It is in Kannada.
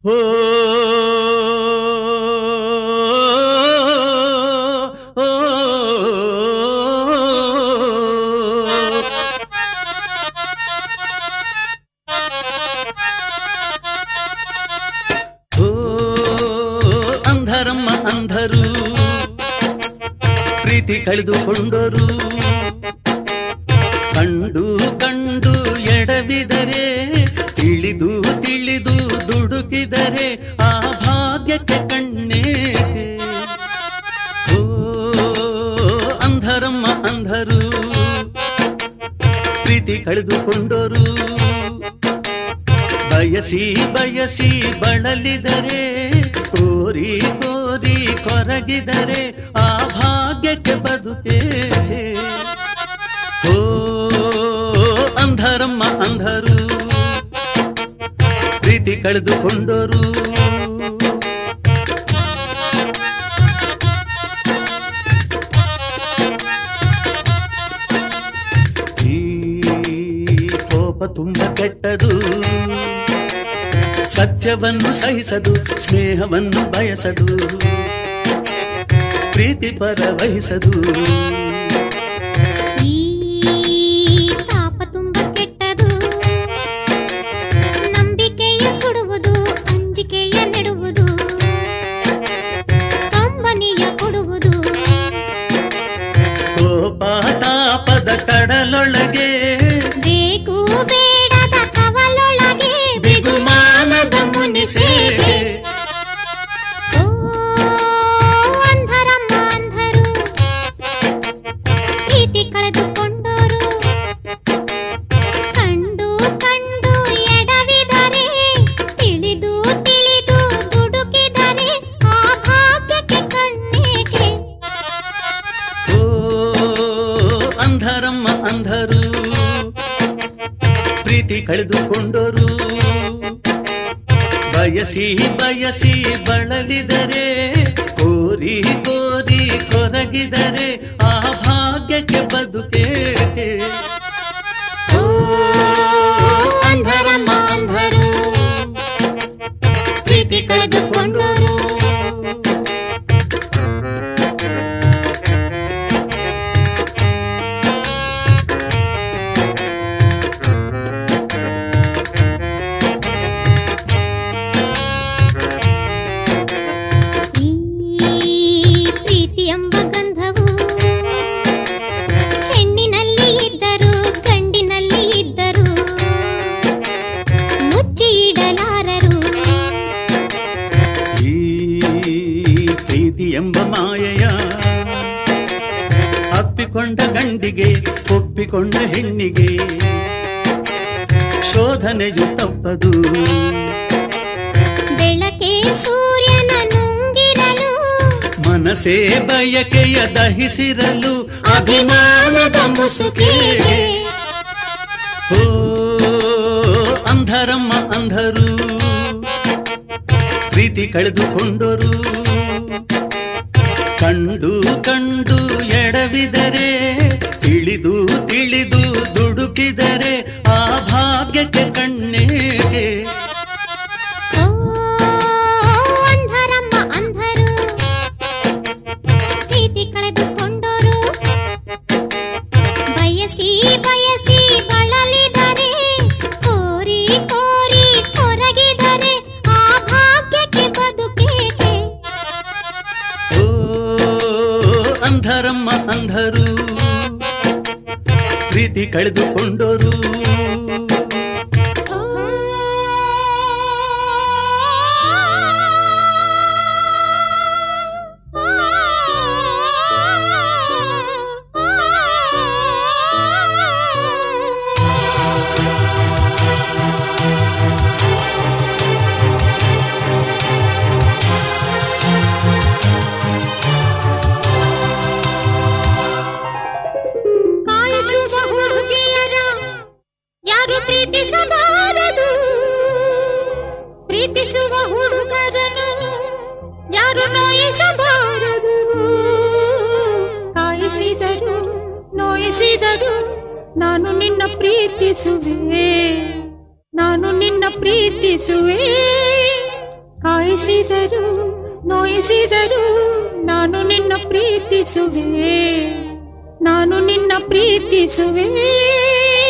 ಓ ಓ, ಓ ಅಂಧರಮ್ಮ ಅಂಧರು ಪ್ರೀತಿ ಕಳೆದುಕೊಂಡರು ಕಂಡು ಕಂಡು ಎಡವಿದರೆ ತಿಳಿದು ತಿಳಿದು ದುಡುಕಿದರೆ ಆ ಭಾಗ್ಯಕ್ಕೆ ಕಣ್ಣೇ ಓ ಅಂಧರಮ್ಮ ಅಂಧರು ಪ್ರೀತಿ ಕಳೆದುಕೊಂಡರು ಬಯಸಿ ಬಯಸಿ ಬಳಲಿದರೆ ಕೋರಿ ಕೋರಿ ಕೊರಗಿದರೆ ಆ ಭಾಗ್ಯಕ್ಕೆ ಬದುಕೆ ಓ ಅಂಧರಮ್ಮ ಅಂಧರು ಪ್ರೀತಿ ಕಳೆದುಕೊಂಡರು ಈ ಕೋಪ ತುಂಬ ಕೆಟ್ಟದು ಸತ್ಯವನ್ನು ಸಹಿಸದು ಸ್ನೇಹವನ್ನು ಬಯಸದು ಪ್ರೀತಿ ಪರ ವಹಿಸದು ಈ ತಾಪ ತುಂಬ ಕೆಟ್ಟದು ನಂಬಿಕೆಯ ಸುಡುವುದು ಅಂಜಿಕೆಯ ನೆಡುವುದು ಕಂಬನಿಯ ಕೊಡುವುದು ಕೋಪ ತಾಪದ ಕಡಲೊಳಗೆ ಬೇಕು ಬೇಡದ ಕವಲೊಳಗೆ ಬಿಗುಮಾನದ ಮುನಿಸೇವೆ ಓ ಅಂಧರಮ್ಮ ಅಂಧರು ಪ್ರೀತಿ ಕಳೆದುಕೊಂಡರು ಕಂಡು ಕಂಡು ಎಡವಿದರೆ ತಿಳಿದು ತಿಳಿದು ದುಡುಕಿದರೆ ಆ ಭಾಗ್ಯಕ್ಕೆ ಕಣ್ಣೇಕೆ ಓ ಅಂಧರಮ್ಮ ಅಂಧರು ಪ್ರೀತಿ ಕಳೆದುಕೊಂಡರು ಬಯಸಿ ಬಯಸಿ ಬಳಲಿದರೆ ಕೋರಿ ಕೋರಿ ಕೊರಗಿದರೆ ಆ ಭಾಗ್ಯಕ್ಕೆ ಬದುಕೆ ಓ ಅಂಧರಮ್ಮ ಅಂಧರು ಪ್ರೀತಿ ಕಳೆದುಕೊಂಡರು ಈ ಪ್ರೀತಿ ಎಂಬ ಗಂಧವು ಹೆಣ್ಣಿನಲ್ಲಿ ಇದ್ದರು ಗಂಡಿನಲ್ಲಿ ಇದ್ದರು ಮುಚ್ಚಿ ಇಡಲಾರರು ಈ ಪ್ರೀತಿ ಎಂಬ ಮಾಯೆಯ ಅಪ್ಪಿಕೊಂಡ ಗಂಡಿಗೆ ಒಪ್ಪಿಕೊಂಡ ಹೆಣ್ಣಿಗೆ ಶೋಧನೆಯು ತಪ್ಪದು ಬೆಳಕೆ ಸೂರ್ಯನ ನುಂಗಿರಲು ಮನಸೇ ಬಯಕೆಯ ದಹಿಸಿರಲು ಅಭಿಮಾನದ ಮುಸುಕೆ ಓ ಅಂಧರಮ್ಮ ಅಂಧರು ಪ್ರೀತಿ ಕಳೆದುಕೊಂಡರು ಕಂಡು ಕಂಡು ಎಡವಿದರೆ ತಿಳಿದು ತಿಳಿದು ದುಡುಕಿದರೆ ಆ ಭಾಗ್ಯಕ್ಕೆ ಕಣ್ಣೇ ಓ ಅಂಧರಮ್ಮ ಅಂಧರು ಪ್ರೀತಿ ಕಳೆದುಕೊಂಡರು ಬಯಸಿ ಬಯಸಿ ಬಳಲಿದರೆ ಕೋರಿ ಕೋರಿ ಕೊರಗಿದರೆ ಆ ಭಾಗ್ಯಕ್ಕೆ ಬದುಕೇಕೆ ಓ ಅಂಧರಮ್ಮ ಅಂಧರು ಪ್ರೀತಿ ಕಳೆದುಕೊಂಡರು ಓ ಕಾಯಿಸುವ ಹುಡುಗಿಯರ ಯಾರು ಪ್ರೀತಿಸಬಾರದು ಪ್ರೀತಿಸುವ ಹುಡುಗರನ್ನು ಯಾರು ನೋಯಿಸಬಾರದು ಕಾಯಿಸಿದರು ನೋಯಿಸಿದರು ನಾನು ನಿನ್ನ ಪ್ರೀತಿಸುವೆ ನಾನು ನಿನ್ನ ಪ್ರೀತಿಸುವೆ ಕಾಯಿಸಿದರು ನೋಯಿಸಿದರು ನಾನು ನಿನ್ನ ಪ್ರೀತಿಸುವೆ ನಾನು ನಿನ್ನ ಪ್ರೀತಿಸುವೆ